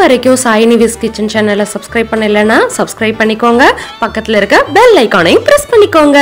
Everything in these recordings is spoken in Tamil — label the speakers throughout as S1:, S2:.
S1: வரைக்கும் சாயினிவிஸ் கிச்சன் சேனலை சப்ஸ்கிரைப் பண்ணலைன்னா சப்ஸ்கிரைப் பண்ணிக்கோங்க பக்கத்தில் இருக்க பெல் ஐக்கானையும் ப்ரெஸ் பண்ணிக்கோங்க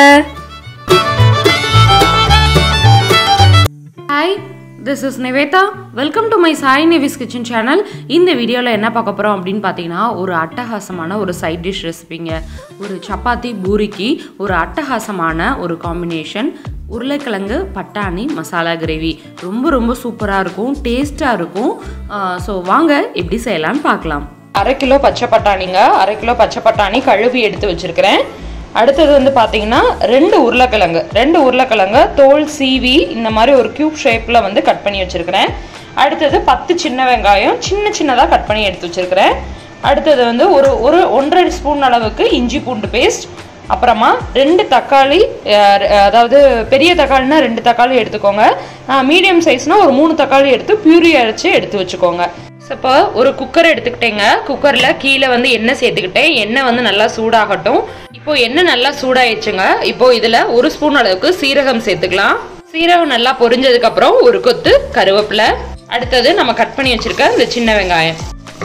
S1: hi this is Nivetha welcome to my Sai நிவிஸ் kitchen channel இந்த வீடியோவில் என்ன பார்க்க போகிறோம் அப்படின்னு பார்த்தீங்கன்னா ஒரு அட்டகாசமான ஒரு சைட் டிஷ் ரெசிபிங்க ஒரு சப்பாத்தி பூரிக்கு ஒரு அட்டகாசமான ஒரு காம்பினேஷன் உருளைக்கிழங்கு பட்டாணி மசாலா கிரேவி ரொம்ப ரொம்ப சூப்பராக இருக்கும் டேஸ்ட்டாக இருக்கும் ஸோ வாங்க எப்படி செய்யலாம்னு பார்க்கலாம்
S2: அரை கிலோ பச்சை பட்டாணிங்க அரை கிலோ பச்சை பட்டாணி கழுவி எடுத்து வச்சிருக்கிறேன் அடுத்தது வந்து பார்த்தீங்கன்னா ரெண்டு உருளைக்கிழங்கு ரெண்டு உருளைக்கிழங்கு தோல் சீவி இந்த மாதிரி ஒரு கியூப் ஷேப்பில் வந்து கட் பண்ணி வச்சிருக்கிறேன் அடுத்தது பத்து சின்ன வெங்காயம் சின்ன சின்னதாக கட் பண்ணி எடுத்து வச்சிருக்கிறேன் அடுத்தது வந்து ஒரு ஒரு ஒன்றரை ஸ்பூன் அளவுக்கு இஞ்சி பூண்டு பேஸ்ட் அப்புறமா ரெண்டு தக்காளி அஹ், அதாவது பெரிய தக்காளினா ரெண்டு தக்காளி எடுத்துக்கோங்க மீடியம் சைஸ்னா ஒரு மூணு தக்காளி எடுத்து பியூரி அரைச்சு எடுத்து வச்சுக்கோங்க ஸோ இப்போ ஒரு குக்கர் எடுத்துக்கிட்டேங்க குக்கரில் கீழே வந்து எண்ணெய் சேர்த்துக்கிட்டேன் எண்ணெய் வந்து நல்லா சூடாகட்டும் இப்போ எண்ணெய் நல்லா சூடாயிடுச்சுங்க இப்போ இதில் ஒரு ஸ்பூன் அளவுக்கு சீரகம் சேர்த்துக்கலாம் சீரகம் நல்லா பொரிஞ்சதுக்கு அப்புறம் ஒரு கொத்து கருவேப்பிலை அடுத்தது நம்ம கட் பண்ணி வச்சிருக்க இந்த சின்ன வெங்காயம்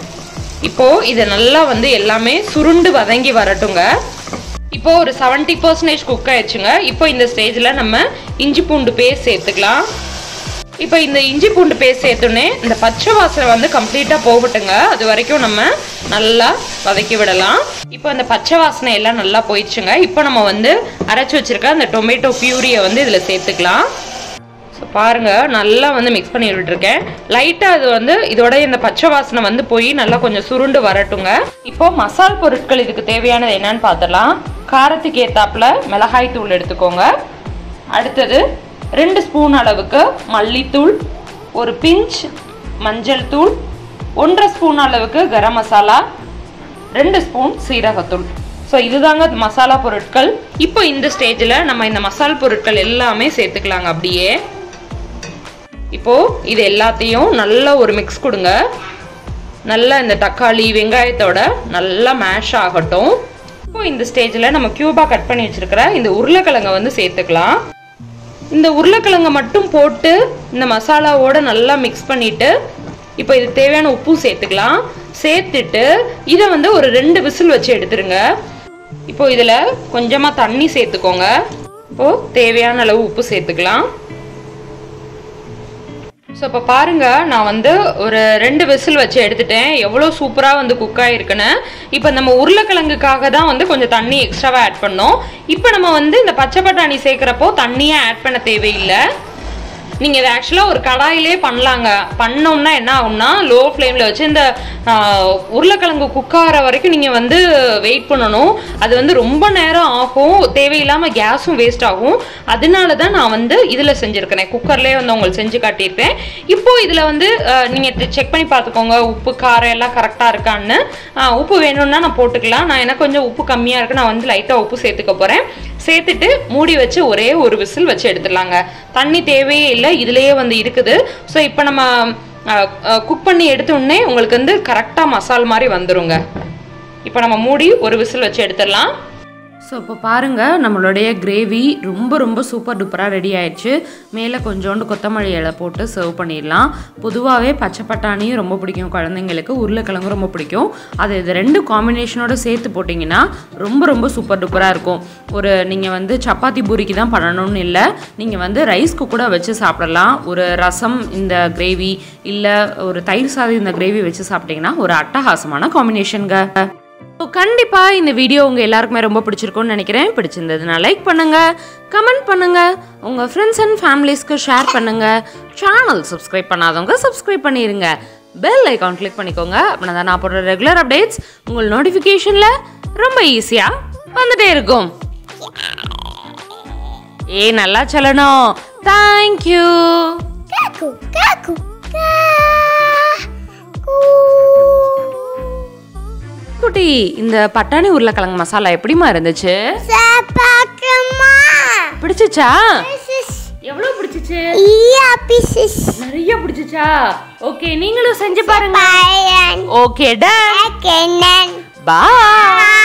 S2: இப்போ இது நல்லா வந்து எல்லாமே சுருண்டு வதங்கி வரட்டுங்க இப்போ ஒரு செவன்டி பர்சன்டேஜ் குக் ஆயிடுச்சுங்க இப்போ இந்த ஸ்டேஜில் நம்ம இஞ்சி பூண்டு பேஸ்ட் சேர்த்துக்கலாம் இப்போ இந்த இஞ்சி பூண்டு பேஸ்ட் சேர்த்தோன்னே இந்த பச்சை வாசனை வந்து கம்ப்ளீட்டாக போகட்டுங்க அது வரைக்கும் நம்ம நல்லா வதக்கி விடலாம் இப்போ அந்த பச்சை வாசனை எல்லாம் நல்லா போயிடுச்சுங்க இப்போ நம்ம வந்து அரைச்சி வச்சிருக்க அந்த டொமேட்டோ பியூரியை வந்து இதில் சேர்த்துக்கலாம் ஸோ பாருங்க நல்லா வந்து மிக்ஸ் பண்ணி விட்டுருக்கேன் லைட்டாக அது வந்து இதோட இந்த பச்சை வாசனை வந்து போய் நல்லா கொஞ்சம் சுருண்டு வரட்டுங்க இப்போ மசால் பொருட்கள் இதுக்கு தேவையானது என்னன்னு பார்த்துடலாம் காரத்துக்கு ஏத்தாப்புல மிளகாய் தூள் எடுத்துக்கோங்க அடுத்தது ரெண்டு ஸ்பூன் அளவுக்கு மல்லித்தூள் ஒரு பிஞ்ச் மஞ்சள் தூள் ஒன்றரை ஸ்பூன் அளவுக்கு கரம் மசாலா ரெண்டு ஸ்பூன் சீரகத்தூள் ஸோ இதுதாங்க மசாலா பொருட்கள் இப்போ இந்த ஸ்டேஜில் நம்ம இந்த மசால் பொருட்கள் எல்லாமே சேர்த்துக்கலாங்க அப்படியே இப்போ இது எல்லாத்தையும் நல்லா ஒரு மிக்ஸ் கொடுங்க நல்லா இந்த தக்காளி வெங்காயத்தோட நல்லா மேஷ் ஆகட்டும் இப்போ இந்த ஸ்டேஜில் நம்ம கியூபா கட் பண்ணி வச்சிருக்கிற இந்த உருளைக்கிழங்கை வந்து சேர்த்துக்கலாம் இந்த உருளைக்கிழங்கை மட்டும் போட்டு இந்த மசாலாவோட நல்லா மிக்ஸ் பண்ணிட்டு இப்போ இது தேவையான உப்பு சேர்த்துக்கலாம் சேர்த்துட்டு இதை வந்து ஒரு ரெண்டு விசில் வச்சு எடுத்துருங்க இப்போ இதில் கொஞ்சமாக தண்ணி சேர்த்துக்கோங்க இப்போ தேவையான அளவு உப்பு சேர்த்துக்கலாம் ஸோ இப்போ பாருங்க நான் வந்து ஒரு ரெண்டு விசில் வச்சு எடுத்துட்டேன் எவ்வளோ சூப்பராக வந்து குக் ஆகிருக்குன்னு இப்போ நம்ம உருளைக்கிழங்குக்காக தான் வந்து கொஞ்சம் தண்ணி எக்ஸ்ட்ராவாக ஆட் பண்ணோம் இப்போ நம்ம வந்து இந்த பச்சை பட்டாணி சேர்க்குறப்போ தண்ணியே ஆட் பண்ண தேவையில்லை நீங்கள் இதை ஆக்சுவலாக ஒரு கடாயிலே பண்ணலாங்க பண்ணோம்னா என்ன ஆகும்னா லோ ஃப்ளேமில் வச்சு இந்த ஆஹ், உருளைக்கிழங்கு குக் ஆகிற வரைக்கும் நீங்கள் வந்து வெயிட் பண்ணணும் அது வந்து ரொம்ப நேரம் ஆகும் தேவையில்லாமல் கேஸும் வேஸ்ட் ஆகும் அதனால தான் நான் வந்து இதில் செஞ்சுருக்கிறேன் குக்கர்லேயே வந்து உங்களுக்கு செஞ்சு காட்டியிருக்கேன் இப்போ இதில் வந்து நீங்கள் செக் பண்ணி பார்த்துக்கோங்க உப்பு காரம் எல்லாம் கரெக்டாக இருக்கான்னு ஆஹ், உப்பு வேணும்னா நான் போட்டுக்கலாம் நான் எனக்கு கொஞ்சம் உப்பு கம்மியாக இருக்கு நான் வந்து லைட்டாக உப்பு சேர்த்துக்க போகிறேன் சேர்த்துட்டு மூடி வச்சு ஒரே ஒரு விசில் வச்சு எடுத்துடலாங்க தண்ணி தேவையே இல்லை இதுலேயே வந்து இருக்குது ஸோ இப்போ நம்ம குக் பண்ணி எடுத்த உடனே உங்களுக்கு வந்து கரெக்டாக மசால் மாதிரி வந்துருங்க இப்போ நம்ம மூடி ஒரு விசில் வச்சு எடுத்துடலாம்
S1: ஸோ இப்போ பாருங்கள் நம்மளுடைய கிரேவி ரொம்ப ரொம்ப சூப்பர் டூப்பராக ரெடி ஆயிடுச்சு மேலே கொஞ்சோண்டு கொத்தமல்லி இலை போட்டு சர்வ் பண்ணிடலாம் பொதுவாகவே பச்சை பட்டாணியும் ரொம்ப பிடிக்கும் குழந்தைங்களுக்கு உருளைக்கிழங்கும் ரொம்ப பிடிக்கும் அது இது ரெண்டு காம்பினேஷனோட சேர்த்து போட்டிங்கன்னா ரொம்ப ரொம்ப சூப்பர் டூப்பராக இருக்கும் ஒரு நீங்கள் வந்து சப்பாத்தி பூரிக்கு தான் பண்ணணும்னு இல்லை நீங்கள் வந்து ரைஸ்க்கு கூட வச்சு சாப்பிடலாம் ஒரு ரசம் இந்த கிரேவி இல்லை ஒரு தயிர் சாதம் இந்த கிரேவி வச்சு சாப்பிட்டிங்கன்னா ஒரு அட்டகாசமான காம்பினேஷனுங்க ஸோ கண்டிப்பாக இந்த வீடியோ உங்கள் எல்லாருக்குமே ரொம்ப பிடிச்சிருக்கும்னு நினைக்கிறேன் பிடிச்சிருந்ததுன்னா லைக் பண்ணுங்கள் கமெண்ட் பண்ணுங்கள் உங்கள் ஃப்ரெண்ட்ஸ் அண்ட் ஃபேமிலிஸ்க்கு ஷேர் பண்ணுங்கள் சேனல் சப்ஸ்கிரைப் பண்ணாதவங்க சப்ஸ்கிரைப் பண்ணிடுங்க பெல் ஐக்கான் கிளிக் பண்ணிக்கோங்க அப்படின்னா தான் நான் போடுற ரெகுலர் அப்டேட்ஸ் உங்கள் நோட்டிஃபிகேஷனில் ரொம்ப ஈஸியாக வந்துட்டே இருக்கும் ஏ நல்லா சொல்லணும் தேங்க்யூ
S3: Kaku, kaku,
S1: குட்டி இந்த பட்டாணி உருளைக்கிழங்கு மசாலா எப்படிமா இருந்துச்சு
S3: Sapakama.
S1: பிடிச்சிச்சா
S3: This is
S1: எவ்வளவு பிடிச்சிச்சு
S3: yeah, pieces.
S1: நிறைய பிடிச்சிச்சா ஓகே நீங்களும் செஞ்சு பாருங்க
S3: Bye and
S1: okay done
S3: again.
S1: Bye